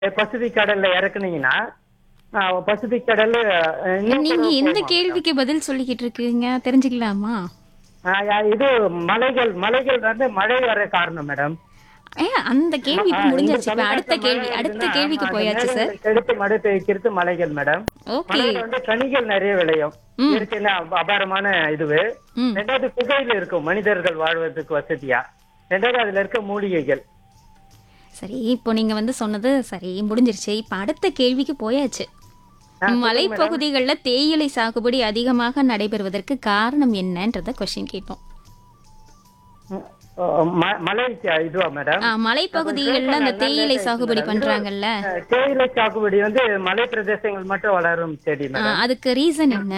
Pacific கடல்ல இறக்குனீங்கன்னா ஆஹ், Pacific கடல்ல அஹ், இன்னும் நீங்க கூட எந்த போகுமா? கேள்விக்கு பதில் சொல்லிக்கிட்டு இருக்கீங்க தெரிஞ்சுக்கலாமா ஆஹ், யா- இது மலைகள் மலைகள் வந்து மழை வர காரணம் மேடம் ஏ அந்த கேள்வி இப்ப ஆஹ், முடிஞ்சாச்சு இந்த இப்ப அடுத்த தமிழ்நாட்டுல கேள்வி மழை அடுத்த வருதுன்னா, கேள்விக்கு அந்த போயாச்சு சார் மேகங்களை தடுத்து மழை பெய்க்கிறது மலைகள் மேடம் ஓகே மலையில வந்து கனிகள் நிறைய விளையும் ம். இயற்கையான அப- அபாரமான இதுவு ம் ரெண்டாவது குகையில இருக்கும் மனிதர்கள் வாழ்வதற்கு வசதியா ரெண்டாவது அதுல இருக்க மூலிகைகள் சரி இப்போ நீங்க வந்து சொன்னது சரி முடிஞ்சிருச்சு இப்ப அடுத்த கேள்விக்கு போயாச்சு மலைப்பகுதிகளில் தேயிலை சாகுபடி அதிகமாக நடைபெறுவதற்கு காரணம் என்னன்றத கொஸ்டின் கேட்டோம் அஹ், ம- மலை இதுவா மேடம் ஆ, மலைப்பகுதிகளில் அந்த தேயிலை சாகுபடி பண்றாங்கல்ல அஹ், தேயிலை சாகுபடி வந்து மலை பிரதேசங்கள் மட்டும் வளரும் செடி ஆ, மேடம் அதுக்கு ரீசன் என்ன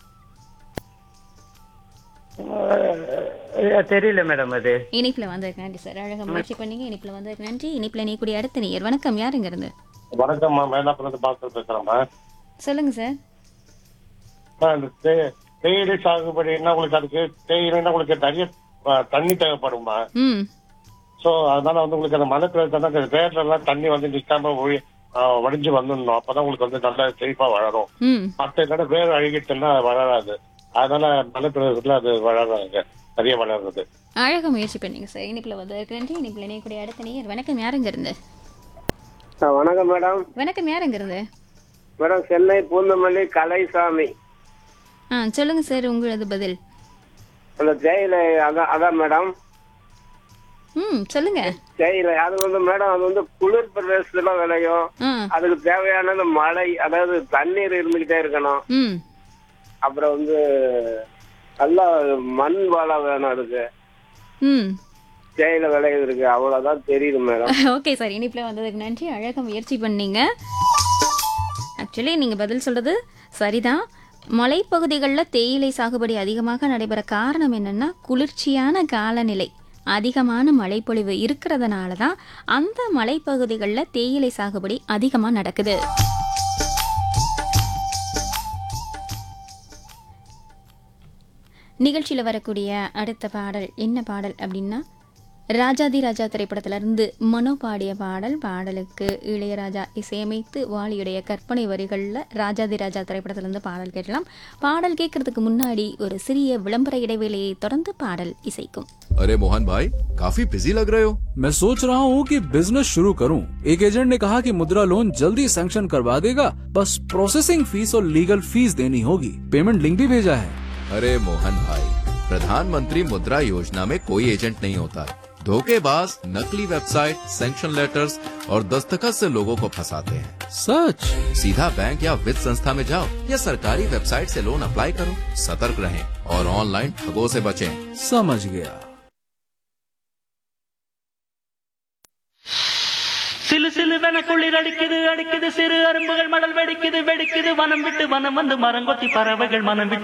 அஹ், தெரியல மேடம் அது இனிப்புல வந்ததுக்கு நன்றி சார் அழகா முயற்சி பண்ணீங்க இனிப்புல வந்ததுக்கு நன்றி இனிப்புல நீ கூடிய அடுத்த நேயர் வணக்கம் யாருங்க இருந்து வணக்கம்மா மேலாப்புறது பாஸ்கர் பேசுறேம்மா சொல்லுங்க சார் அம்மா, இந்த தே- தேயிலை சாகுபடினா உங்களுக்கு அதுக்கு தேயிலைன்னா உங்களுக்கு நிறைய ஆ, தண்ணி தேவைப்படுமா ம் சோ அதனால வந்து உங்களுக்கு அந்த மழை பெய்யுதுன்னா வேர்ல எல்லாம் தண்ணி வந்து நிக்காம ஒழி ஆ, வடிஞ்சு வந்துடணும் அப்பதான் உங்களுக்கு வந்து நல்லா செழிப்பா வளரும் ம் மற்ற இடம் வேர் அழுகிட்டுன்னா அது வளராது அதனால மழை பிரதேசத்துல அது வளராங்க நிறைய வளருது அழகா முயற்சி பண்ணீங்க சார் இனிப்புல வந்ததுக்கு நன்றி இனிப்புல நீ கூடிய அடுத்த நேயர் வணக்கம் யாருங்க இருந்து ஆ, வணக்கம் மேடம் வணக்கம் யாருங்க இருந்து மேடம் சென்னை பூந்தமல்லி கலைசாமி ஆ சொல்லுங்க சார் உங்களது பதில் அந்த தேயிலை அதான் அதான் மேடம் ம் சொல்லுங்க தேயிலை அது வந்து மேடம் அது வந்து குளிர் பிரதேசத்துல விளையும் ஆ அதுக்கு தேவையானது மழை அதாவது தண்ணீர் இருந்துகிட்டே இருக்கணும் ம் அப்புறம் வந்து நல்லா மண் வளம் வேணும் அதுக்கு ம் தேயிலை விளையுறதுக்கு அவ்வளவுதான் தெரியுது மேடம் ஓகே சார் இனிப்புல வந்ததுக்கு நன்றி அழகா முயற்சி பண்ணீங்க ஆக்சுவலி நீங்கள் பதில் சொல்றது சரிதான் மலைப்பகுதிகளில் தேயிலை சாகுபடி அதிகமாக நடைபெற காரணம் என்னன்னா குளிர்ச்சியான காலநிலை அதிகமான மழைப்பொழிவு இருக்கிறதுனால தான் அந்த மலைப்பகுதிகளில் தேயிலை சாகுபடி அதிகமாக நடக்குது நிகழ்ச்சியில் வரக்கூடிய அடுத்த பாடல் என்ன பாடல் அப்படின்னா ராஜாதி ராஜா திரைப்படத்திலிருந்து மனோ பாடிய பாடல் பாடலுக்கு இளையராஜா இசையமைத்து வாலியுடைய கற்பனை வரிகளில் ராஜாதி ராஜா திரைப்படத்திலிருந்து பாடல் கேட்கலாம் பாடல் கேட்கறதுக்கு முன்னாடி ஒரு சிறிய விளம்பர இடைவேளையை தொடர்ந்து பாடல் இசைக்கும் अरे मोहन भाई काफी बिजी लग रहे हो मैं सोच रहा हूँ कि बिजनेस शुरू करूँ एक एजेंट ने कहा कि मुद्रा लोन जल्दी सैंक्शन करवा देगा बस प्रोसेसिंग फीस और लीगल फीस देनी होगी पेमेंट लिंक भी भेजा है अरे मोहन भाई प्रधानमंत्री मुद्रा योजना में कोई एजेंट नहीं होता धोखेबाज नकली वेबसाइट सैंक्शन लेटर्स और दस्तखत से लोगों को फंसाते हैं सच सीधा बैंक या वित्त संस्था में जाओ या सरकारी वेबसाइट से लोन अप्लाई करो सतर्क रहें और ऑनलाइन ठगों से बचें समझ गया சிலு சிலுவென குளிர் அடிக்குது அடிக்குது சிறு அரும்புகள் மடல் வெடிக்குது வெடிக்குது வனம் விட்டு வனம் வந்து மரங்கொத்தி பறவைகள் மனம் விட்டு